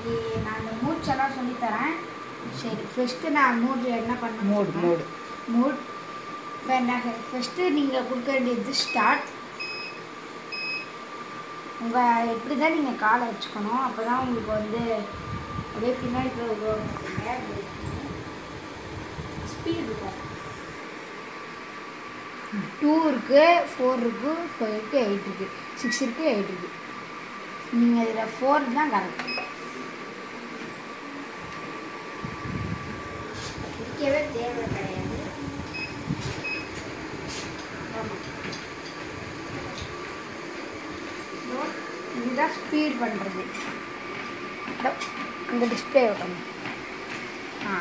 இன்னைக்கு நான் இந்த மூச்செல்லாம் சொல்லித்தரேன் சரி ஃபஸ்ட்டு நான் மூட் என்ன பண்ண மூடு மூடு மூட் வேண்டாங்க ஃபஸ்ட்டு நீங்கள் கொடுக்க வேண்டியது ஸ்டார்ட் உங்கள் எப்படி தான் நீங்கள் காலை வச்சுக்கணும் அப்போ தான் உங்களுக்கு வந்து அப்படியே பின்னாடி ஸ்பீட் இருக்கும் டூ இருக்குது ஃபோர் இருக்குது ஃபைவ் இருக்குது எயிட் இருக்குது சிக்ஸ் இருக்குது எயிட் இருக்குது நீங்கள் இதில் ஃபோர் தான் கரெக்ட் இருக்கவே தேவை கிடையாது ஆமா. இதோ இதுதான் ஸ்பீட் பண்ணுறது இந்த டிஸ்பிளே ஓட்டணும் ஆ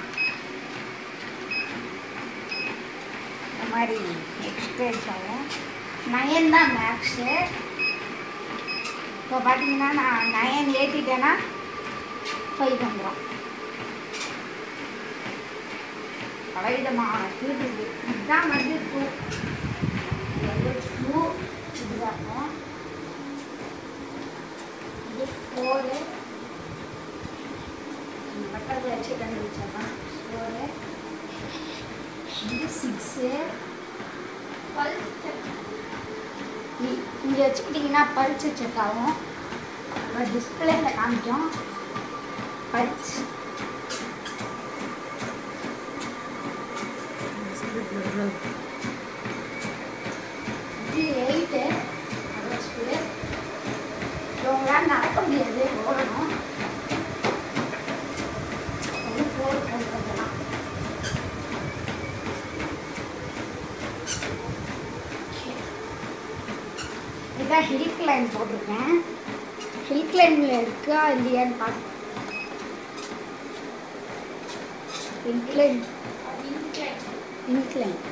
இந்த மாதிரி எக்ஸ்பீரியன்ஸ் ஆகும் நயன் தான் மேக்ஸு இப்போ பார்த்தீங்கன்னா நான் நயன் ஏற்றிட்டேன்னா ஃபைவ் வந்துடும் பலவிதமான ஸ்பீட் இருக்குது இதுதான் வந்து டூ இது வந்து டூ இதுதான் இருக்கும் இது ஃபோரு பக்கத்தில் வச்சு கண்டுபிடிச்சிடலாம் ஃபோரு இது சிக்ஸு இங்கே வச்சுக்கிட்டிங்கன்னா பல்ஸ் செக் ஆகும் டிஸ்பிளேல காமிக்கும் பல்ஸ் இது எயிட்டு வச்சுட்டு உங்களால் நடக்க முடியாது ஓடணும் அது ஃபோர் பண்ணலாம் இதான் ஹில் கிளைம் போட்டிருக்கேன் ஹில் கிளைமில் இருக்கா இல்லையான்னு பார்த்து ஹில் கிளைம் இன்க்ளைன்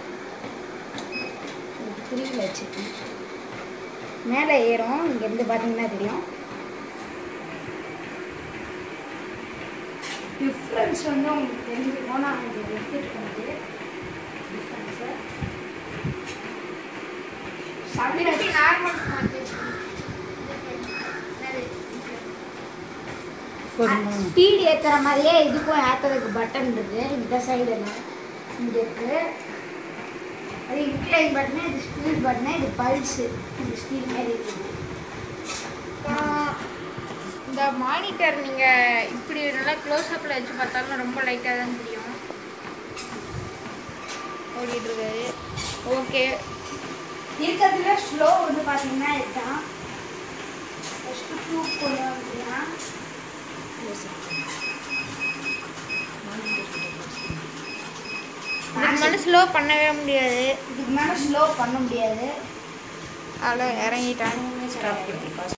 புரியல வச்சுருக்கேன் மேலே ஏறும் இங்கேருந்து பார்த்தீங்கன்னா தெரியும் டிஃப்ரென்ஸ் வந்து உங்களுக்கு தெரிஞ்சுக்கணும் நான் இங்கே எடுத்துகிட்டு வந்து டிஃப்ரென்ஸை சமையல் நார்மல் போதுமா ஸ்பீட் ஏற்றுற மாதிரியே இதுக்கும் ஏற்றுறதுக்கு பட்டன் இருக்கு இந்த சைடில் இங்கே இருக்கு அது இன்க்ளைன் பட்டனு இது ஸ்பீட் பட்டனு இது பல்ஸு இது ஸ்பீட் மாதிரி இருக்குது அப்புறம் இந்த மானிட்டர் நீங்கள் இப்படி நல்லா க்ளோஸ்அப்பில் வச்சு பார்த்தாலும் ரொம்ப லைட்டாக தான் தெரியும் ஓடிட்டு இருக்காரு ஓகே இருக்கிறதுல ஸ்லோ வந்து பார்த்தீங்கன்னா இதுதான் ஃபஸ்ட்டு டூ கொண்டு வந்தீங்கன்னா இதுக்கு மேலே ஸ்லோ பண்ணவே முடியாது இதுக்கு மேலே ஸ்லோ பண்ண முடியாது அதில் இறங்கிட்டாங்க ஸ்டாப் கொடுத்து